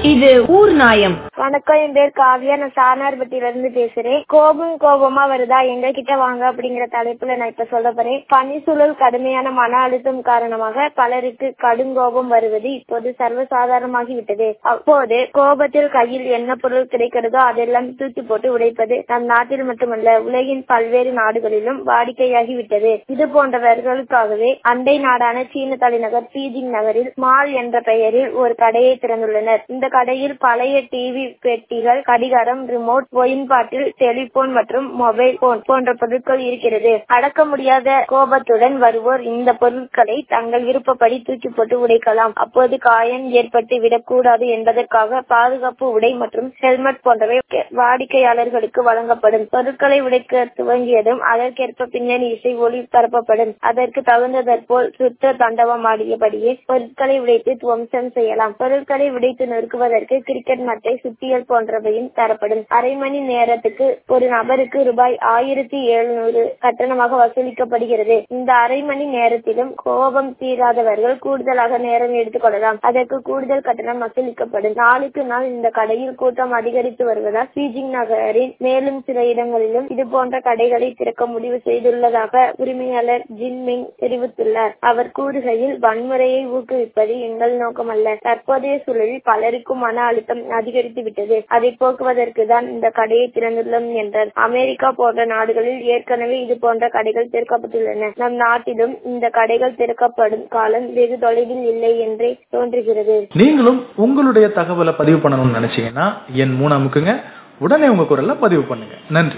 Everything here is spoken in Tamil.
இது ஊர் நாயம் வணக்கம் என் பேர் காவியா நான் சானார்பட்டியில இருந்து பேசுறேன் கோபம் கோபமா வருதா எங்க கிட்ட வாங்க அப்படிங்கிற தலைப்புல நான் இப்ப சொல்ல போறேன் பனிச்சூழல் கடுமையான மன அழுத்தம் காரணமாக பலருக்கு கடும் கோபம் வருவது இப்போது சர்வசாதாரணமாகி விட்டது அப்போது கோபத்தில் கையில் என்ன பொருள் கிடைக்கிறதோ அதெல்லாம் தூக்கி போட்டு உடைப்பது நம் நாட்டில் மட்டுமல்ல உலகின் பல்வேறு நாடுகளிலும் வாடிக்கையாகி விட்டது இது போன்றவர்களுக்காகவே அண்டை நாடான சீன தலைநகர் பீஜிங் நகரில் மால் என்ற பெயரில் ஒரு கடையை திறந்துள்ளனர் இந்த கடையில் பழைய டிவி பெட்டிகள் கடிகாரம் ரிமோட் ஒயின்பாட்டில் டெலிபோன் மற்றும் மொபைல் போன் போன்ற பொருட்கள் இருக்கிறது அடக்க முடியாத கோபத்துடன் வருவோர் இந்த பொருட்களை தங்கள் விருப்பப்படி தூக்கி போட்டு உடைக்கலாம் அப்போது காயம் ஏற்பட்டு விடக்கூடாது என்பதற்காக பாதுகாப்பு உடை மற்றும் ஹெல்மெட் போன்றவை வாடிக்கையாளர்களுக்கு வழங்கப்படும் பொருட்களை உடைக்க துவங்கியதும் அதற்கேற்ப பின்னணி இசை ஒளிபரப்பப்படும் அதற்கு தகுந்ததற்போல் சுத்த தண்டவம் ஆடியபடியே பொருட்களை உடைத்து துவம்சம் செய்யலாம் பொருட்களை உடைத்து நொறுக்குவதற்கு கிரிக்கெட் மட்டை சுத்தியல் போன்றவையும் தரப்படும் அரை மணி நேரத்துக்கு ஒரு நபருக்கு ரூபாய் ஆயிரத்தி எழுநூறு கட்டணமாக வசூலிக்கப்படுகிறது இந்த அரை மணி நேரத்திலும் கோபம் தீராதவர்கள் கூடுதலாக நேரம் எடுத்துக் கொள்ளலாம் அதற்கு கூடுதல் கட்டணம் வசூலிக்கப்படும் நாளுக்கு நாள் இந்த கடையில் கூட்டம் அதிகரித்து வருவதால் பீஜிங் நகரின் மேலும் சில இடங்களிலும் இது போன்ற கடைகளை திறக்க முடிவு செய்துள்ளதாக உரிமையாளர் ஜின்மிங் தெரிவித்துள்ளார் அவர் கூறுகையில் வன்முறையை ஊக்குவிப்பது எங்கள் நோக்கமல்ல தற்போதைய சூழலில் பலருக்கும் மன அழுத்தம் அதிகரித்து விட்டது அதை போக்குவதற்கு தான் இந்த கடையை திறந்துள்ளோம் என்றார் அமெரிக்கா போன்ற நாடுகளில் ஏற்கனவே இது போன்ற கடைகள் திறக்கப்பட்டுள்ளன நம் நாட்டிலும் இந்த கடைகள் திறக்கப்படும் காலம் வெகு தொலைவில் இல்லை என்றே தோன்றுகிறது நீங்களும் உங்களுடைய தகவலை பதிவு பண்ணணும்னு நினைச்சீங்கன்னா என் மூணு அமுக்குங்க உடனே உங்க குரல்ல பதிவு பண்ணுங்க நன்றி